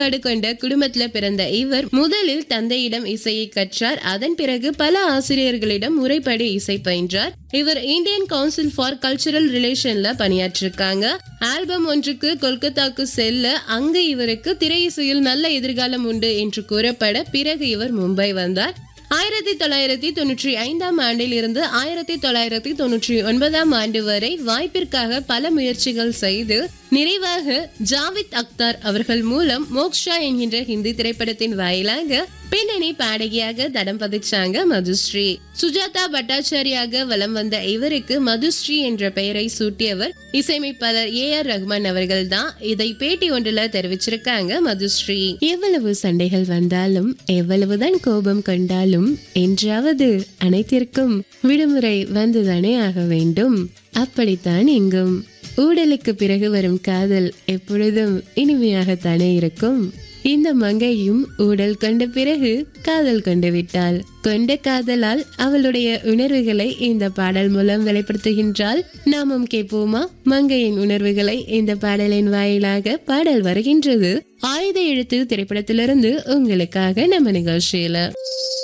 பாடு கொண்ட குடும்பத்துல பிறந்த இவர் முதலில் தந்தையிடம் இசையை கற்றார் அதன் பிறகு பல ஆசிரியர்களிடம் முறைப்படி இசை பயின்றார் இவர் இந்தியன் கவுன்சில் ஃபார் கல்ச்சரல் ரிலேஷன்ல பணியாற்றிருக்காங்க ஆல்பம் ஒன்றுக்கு கொல்கத்தாக்கு செல்ல அங்கு இவருக்கு திரை இசையில் நல்ல எதிர்காலம் உண்டு என்று கூறப்பட பிறகு இவர் மும்பை வந்தார் ஆயிரத்தி தொள்ளாயிரத்தி தொண்ணூற்றி ஐந்தாம் ஆண்டில் இருந்து ஆயிரத்தி தொள்ளாயிரத்தி தொண்ணூற்றி ஒன்பதாம் ஆண்டு வரை வாய்ப்பிற்காக பல முயற்சிகள் செய்து நிறைவாக ஜாவித் அக்தார் அவர்கள் மூலம் மோக்ஷா என்கின்ற ஹிந்தி திரைப்படத்தின் வாயிலாக பின்னணி பாடகியாக தடம் பதிச்சாங்க மதுஸ்ரீ சுஜாதா பட்டாச்சாரியாக வலம் வந்த இவருக்கு மதுஸ்ரீ என்ற பெயரை சூட்டியவர் இசையமைப்பாளர் ஏ ஆர் ரஹ்மான் அவர்கள் தான் இதை பேட்டி ஒன்றுல தெரிவிச்சிருக்காங்க மதுஸ்ரீ எவ்வளவு சண்டைகள் வந்தாலும் எவ்வளவுதான் கோபம் கொண்டாலும் என்றாவது அனைத்திற்கும் விடுமுறை வந்துதானே ஆக வேண்டும் அப்படித்தான் இங்கும் ஊடலுக்கு பிறகு வரும் காதல் எப்பொழுதும் இனிமையாகத்தானே இருக்கும் இந்த மங்கையும் ஊடல் கொண்ட பிறகு காதல் கொண்டு விட்டாள் கொண்ட காதலால் அவளுடைய உணர்வுகளை இந்த பாடல் மூலம் வெளிப்படுத்துகின்றாள் நாமும் கேட்போமா மங்கையின் உணர்வுகளை இந்த பாடலின் வாயிலாக பாடல் வருகின்றது ஆயுத எழுத்து திரைப்படத்திலிருந்து உங்களுக்காக நம்ம நிகழ்ச்சியில